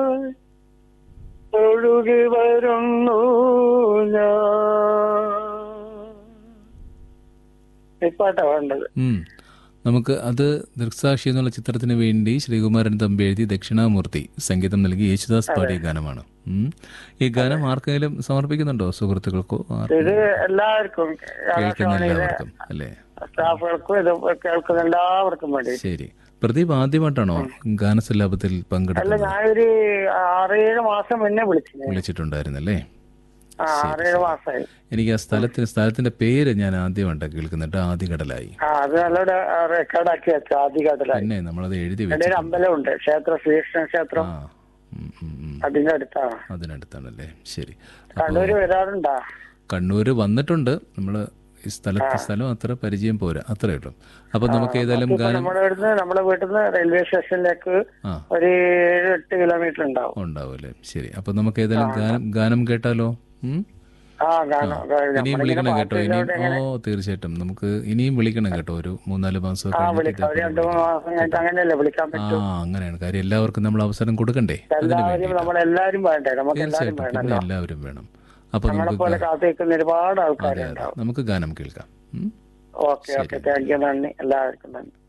ഒഴുകി വരുന്നു ഞാൻ ഇപ്പാട്ടാ വേണ്ടത് ഉം. നമുക്ക് അത് ദൃക്സാക്ഷി എന്നുള്ള ചിത്രത്തിന് വേണ്ടി ശ്രീകുമാരൻ തമ്പി എഴുതി ദക്ഷിണാമൂർത്തി സംഗീതം നൽകി യേശുദാസ് പാടിയ ഗാനമാണ് ഉം. ഈ ഗാനം ആർക്കെങ്കിലും സമർപ്പിക്കുന്നുണ്ടോ സുഹൃത്തുക്കൾക്കോ ആർക്കും ഇത് എല്ലാവർക്കും കേൾക്കുന്ന ആകാശവാണിയിലെ എല്ലാവർക്കും അല്ലേ സ്റ്റാഫുകൾക്കും ഇത് കേൾക്കുന്ന എല്ലാവർക്കും വേണ്ടി ശരി പ്രദീപ് ആദ്യമായിട്ടാണോ ഗാനസല്ലാപത്തിൽ അല്ല പങ്കെടുക്കുന്നത് ഞാനൊരു ആറേഴ് മാസം മുന്നേ വിളിച്ചു വിളിച്ചിട്ടുണ്ടായിരുന്നല്ലേ ആ ആറേഴ് മാസമായി എനിക്ക് ആ സ്ഥലത്തിന് സ്ഥലത്തിന്റെ പേര് ഞാൻ ആദ്യമായിട്ടാണ് കേൾക്കുന്നുണ്ട് ആദ്യകടലായി ആ അത് നല്ലൊരു റെക്കോർഡാക്കി വെച്ചു ആദ്യഘട്ടത്തിലായി പിന്നെ നമ്മളത് എഴുതി ഇവിടെ വെച്ചു ഒരു അമ്പലമുണ്ട് ക്ഷേത്രം ശ്രീകൃഷ്ണ ക്ഷേത്രം ആ ഉം, ഉം, ഉം. അതിന്റെ അടുത്താണ് അതിനടുത്താണല്ലേ ശരി കണ്ണൂര് വരാറുണ്ടാ കണ്ണൂര് വന്നിട്ടുണ്ട് നമ്മൾ ഈ സ്ഥലത്ത് സ്ഥലം അത്ര പരിചയം പോരാ അത്രേ ഉള്ളൂ അപ്പൊ നമുക്ക് ഏതായാലും ഇപ്പൊ ഗാനം നമ്മുടെ ഇവിടുന്ന് നമ്മുടെ വീട്ടിൽ നിന്ന് റെയിൽവേ സ്റ്റേഷനിലേക്ക് ആ ഒരു ഏഴ് എട്ട് കിലോമീറ്റർ ഉണ്ടാവും ഉണ്ടാവുമല്ലേ ശരി അപ്പൊ നമുക്ക് ഏതായാലും ഗാനം ഗാനം കേട്ടാലോ ഉം? ആ കാണാം ഇനിയും വിളിക്കണം കേട്ടോ ഇനിയും ഓ തീർച്ചയായിട്ടും നമുക്ക് ഇനിയും വിളിക്കണം കേട്ടോ ഒരു മൂന്നാല് മാസം ആ വിളിക്കാം ഒരു രണ്ടു മൂന്ന് മാസം കഴിഞ്ഞിട്ട് അങ്ങനെയല്ലേ വിളിക്കാൻ ആ പറ്റും അങ്ങനെയാണ് കാര്യം എല്ലാവർക്കും നമ്മൾ അവസരം കൊടുക്കണ്ടേ അതിന് എല്ലാവരും വേണ്ടി നമ്മളെല്ലാരും വേണ്ടേ നമുക്ക് എല്ലാരും തീർച്ചയായിട്ടും വേണം പിന്നെ എല്ലാവരും വേണം അപ്പൊ നമ്മളെ നമുക്ക് പോലെ കാത്തിരിക്കുന്ന ഒരുപാട് അതെ ആൾക്കാരുണ്ടാവും അതെ നമുക്ക് ഗാനം കേൾക്കാം ഉം? ഓക്കെ ഓക്കെ താങ്ക് യു നന്ദി എല്ലാവർക്കും നന്ദി